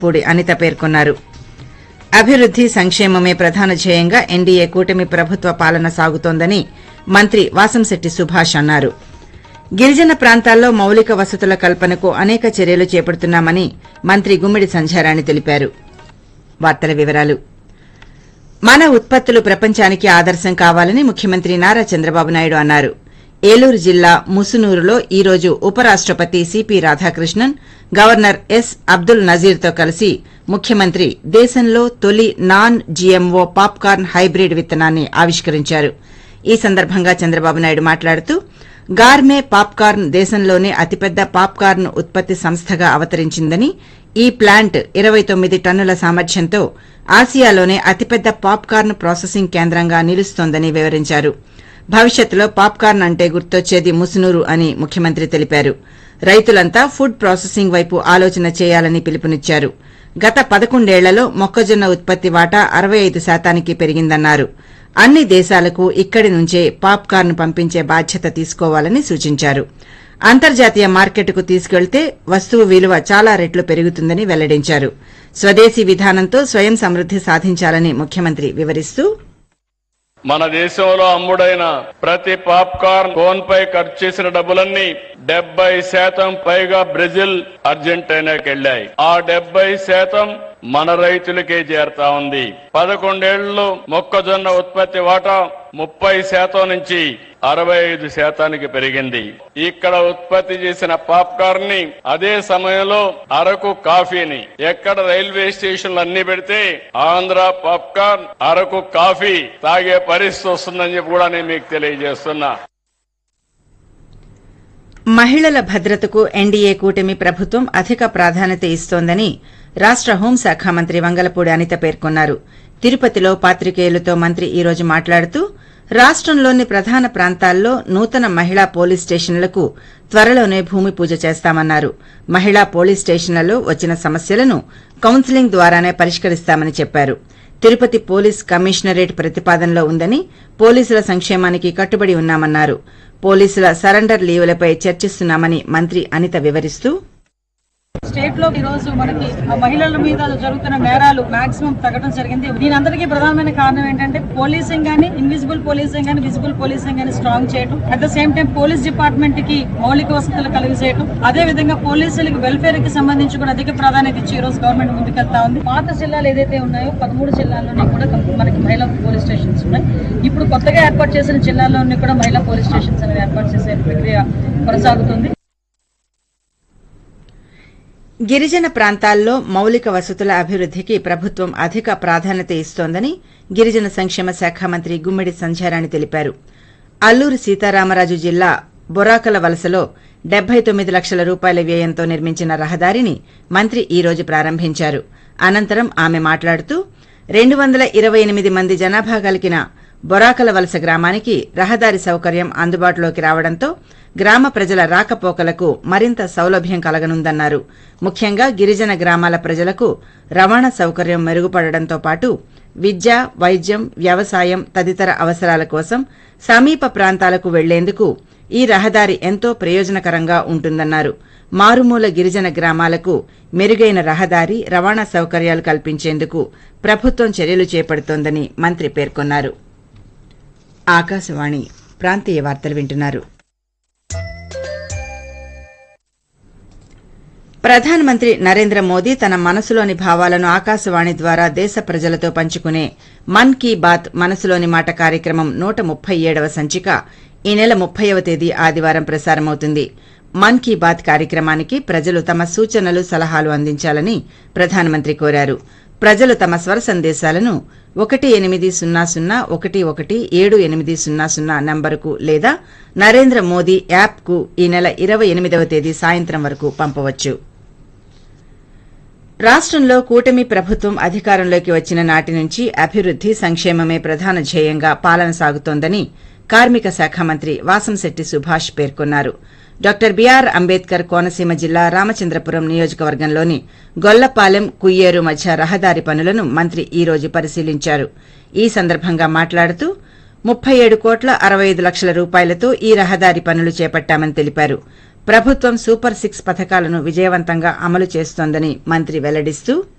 పూడి అనిత పేర్కొన్నారు అభివృద్ది సంక్షేమమే ప్రధాన ధ్యేయంగా ఎన్డీఏ కూటమి ప్రభుత్వ పాలన సాగుతోందని మంత్రి వాసంశెట్టి సుభాష్ అన్నారు గిరిజన ప్రాంతాల్లో మౌలిక వసతుల కల్పనకు అనేక చర్యలు చేపడుతున్నామని మంత్రి గుమ్మిడి సంధ్యారాణి తెలిపారు వార్తల వివరాలు మన ఉత్పత్తులు ప్రపంచానికి ఆదర్శం కావాలని ముఖ్యమంత్రి నారా చంద్రబాబు నాయుడు అన్నారు ఏలూరు జిల్లా ముసునూరులో ఈ రోజు ఉపరాష్టపతి CP Radhakrishnan governor S Abdul నజీర్తో కలిసి ముఖ్యమంత్రి దేశంలో తొలి నాన్ జీఎంఓ పాప్కార్న్ హైబ్రిడ్ విత్తనాన్ని ఆవిష్కరించారు ఈ సందర్భంగా చంద్రబాబు నాయుడు మాట్లాడుతూ గార్మే పాప్కార్న్ దేశంలోనే అతిపెద్ద పాప్కార్న్ ఉత్పత్తి సంస్థగా అవతరించిందని ఈ ప్లాంట్ ఇరవై తొమ్మిది టన్నుల సామర్థ్యంతో ఆసియాలోనే అతిపెద్ద పాప్కార్న్ ప్రాసెసింగ్ కేంద్రంగా నిలుస్తోందని వివరించారు భవిష్యత్తులో పాప్కార్న్ అంటే గుర్తొచ్చేది ముసునూరు అని ముఖ్యమంత్రి తెలిపారు రైతులంతా ఫుడ్ ప్రాసెసింగ్ వైపు ఆలోచన చేయాలని పిలుపునిచ్చారు గత పదకొండేళ్లలో మొక్కజొన్న ఉత్పత్తి వాటా అరవై ఐదు శాతానికి పెరిగిందన్నారు అన్ని దేశాలకు ఇక్కడి నుంచే పాప్కార్న్ పంపించే బాధ్యత తీసుకోవాలని సూచించారు అంతర్జాతీయ మార్కెట్కు తీసుకెళ్తే వస్తువు విలువ చాలా రెట్లు పెరుగుతుందని వెల్లడించారు స్వదేశీ విధానంతో స్వయం సమృద్ది సాధించాలని ముఖ్యమంత్రి వివరిస్తూ మన దేశంలో అమ్ముడైన ప్రతి పాప్కార్న్ కోన్ పై ఖర్చు చేసిన డబ్బులన్నీ డెబ్బై శాతం పైగా బ్రెజిల్ అర్జెంటీనాకి వెళ్ళాయి ఆ డెబ్బై శాతం మన రైతులకే చేరుతా ఉంది పదకొండేళ్లలో మొక్కజొన్న ఉత్పత్తి వాటా ముప్పై శాతం నుంచి అరవై ఐదు శాతానికి పెరిగింది ఇక్కడ ఉత్పత్తి చేసిన పాప్కార్న్ ని అదే సమయంలో అరకు కాఫీని ఎక్కడ రైల్వే స్టేషన్లు అన్ని పెడితే ఆంధ్ర పాప్కార్న్ అరకు కాఫీ తాగే పరిస్థితి వస్తుందని చెప్పి కూడా నేను మీకు తెలియజేస్తున్నా మహిళల భద్రతకు ఎన్డీఏ కూటమి ప్రభుత్వం అధిక ప్రాధాన్యత ఇస్తోందని రాష్ట హోంశాఖ మంత్రి వంగలపూడి అనిత పేర్కొన్నారు తిరుపతిలో పాత్రికేయులతో మంత్రి ఈ రోజు మాట్లాడుతూ రాష్టంలోని ప్రధాన ప్రాంతాల్లో నూతన మహిళా పోలీస్ స్టేషన్లకు త్వరలోనే భూమి పూజ చేస్తామన్నారు మహిళా పోలీస్ స్టేషన్లలో వచ్చిన సమస్యలను కౌన్సిలింగ్ ద్వారానే పరిష్కరిస్తామని చెప్పారు తిరుపతి పోలీస్ కమిషనరేట్ ప్రతిపాదనలో ఉందని పోలీసుల సంక్షేమానికి కట్టుబడి ఉన్నామన్నారు పోలీసుల సరెండర్ లీవులపై చర్చిస్తున్నామని మంత్రి అనిత వివరిస్తూ స్టేట్ లో ఈ రోజు మనకి ఆ మహిళల మీద జరుగుతున్న నేరాలు మాక్సిమం తగ్గడం జరిగింది దీని అందరికీ ప్రధానమైన కారణం ఏంటంటే పోలీసింగ్ గానీ ఇన్విజిబుల్ పోలీసింగ్ గానీ విజిబుల్ పోలీసింగ్ గానీ స్ట్రాంగ్ చేయడం at the same time police department కి మౌలిక వసతులు కలిగి చేయడం అదే విధంగా పోలీసులకి వెల్ఫేర్ కి సంబంధించి కూడా అధిక ప్రాధాన్యత ఇచ్చి ఈ రోజు గవర్నమెంట్ ముందుకెళ్తా ఉంది పాత జిల్లాలు ఏదైతే ఉన్నాయో పదమూడు జిల్లాల్లోనే కూడా మనకి మహిళా పోలీస్ స్టేషన్స్ ఉన్నాయి ఇప్పుడు కొత్తగా ఏర్పాటు చేసిన జిల్లాల్లోని కూడా మహిళా పోలీస్ స్టేషన్స్ అనేది ఏర్పాటు చేసే ప్రక్రియ కొనసాగుతుంది గిరిజన ప్రాంతాల్లో మౌలిక వసతుల అభివృద్దికి ప్రభుత్వం అధిక ప్రాధాన్యత ఇస్తోందని గిరిజన సంక్షేమ శాఖ మంత్రి గుమ్మిడి సంధ్యారాణి తెలిపారు అల్లూరు సీతారామరాజు జిల్లా బొరాకల వలసలో డెబ్బై తొమ్మిది లక్షల రూపాయల వ్యయంతో నిర్మించిన రహదారిని మంత్రి ఈ రోజు ప్రారంభించారు అనంతరం ఆమె మాట్లాడుతూ రెండు వందల ఇరవై ఎనిమిది మంది జనాభా కలిగిన బొరాకల వలస గ్రామానికి రహదారి సౌకర్యం అందుబాటులోకి రావడంతో గ్రామ ప్రజల రాకపోకలకు మరింత సౌలభ్యం కలగనుందన్నారు ముఖ్యంగా గిరిజన గ్రామాల ప్రజలకు రవాణా సౌకర్యం మెరుగుపడడంతో పాటు విద్య వైద్యం వ్యవసాయం తదితర అవసరాల కోసం సమీప ప్రాంతాలకు వెళ్లేందుకు ఈ రహదారి ఎంతో ప్రయోజనకరంగా ఉంటుందన్నారు మారుమూల గిరిజన గ్రామాలకు మెరుగైన రహదారి రవాణా సౌకర్యాలు కల్పించేందుకు ప్రభుత్వం చర్యలు చేపడుతోందని మంత్రి పేర్కొన్నారు ఆకాశవాణి ప్రాంతీయ వార్తలు వింటున్నారు ప్రధానమంత్రి నరేంద్ర మోదీ తన మనసులోని భావాలను ఆకాశవాణి ద్వారా దేశ ప్రజలతో పంచుకునే మన్ కీ బాత్ మనసులోని మాట కార్యక్రమం నూట ముప్పై ఏడవ సంచిక ఈ నెల ముప్పైవ తేదీ ఆదివారం ప్రసారమవుతుంది మన్ కీ బాత్ కార్యక్రమానికి ప్రజలు తమ సూచనలు సలహాలు అందించాలని ప్రధానమంత్రి కోరారు ప్రజలు తమ స్వర సందేశాలను ఒకటి ఎనిమిది సున్నా సున్నా ఒకటి ఒకటి ఏడు ఎనిమిది సున్నా సున్నా నంబరుకు లేదా నరేంద్ర మోదీ యాప్కు ఈ నెల ఇరవై ఎనిమిదవ తేదీ సాయంత్రం వరకు పంపవచ్చు రాష్టంలో కూటమి ప్రభుత్వం అధికారంలోకి వచ్చిన నాటి నుంచి అభివృద్ది సంక్షేమమే ప్రధాన ధ్యేయంగా పాలన సాగుతోందని కార్మిక శాఖ మంత్రి వాసంశెట్టి సుభాష్ పేర్కొన్నారు డాక్టర్ బీఆర్ అంబేద్కర్ కోనసీమ జిల్లా రామచంద్రపురం నియోజకవర్గంలోని గొల్లపాలెం కుయ్యేరు మధ్య రహదారి పనులను మంత్రి ఈ రోజు పరిశీలించారు ఈ సందర్భంగా మాట్లాడుతూ ముప్పై ఏడు కోట్ల అరవై ఐదు లక్షల రూపాయలతో ఈ రహదారి పనులు చేపట్టామని తెలిపారు ప్రభుత్వం సూపర్ సిక్స్ పథకాలను విజయవంతంగా అమలు చేస్తోందని మంత్రి వెల్లడిస్తూ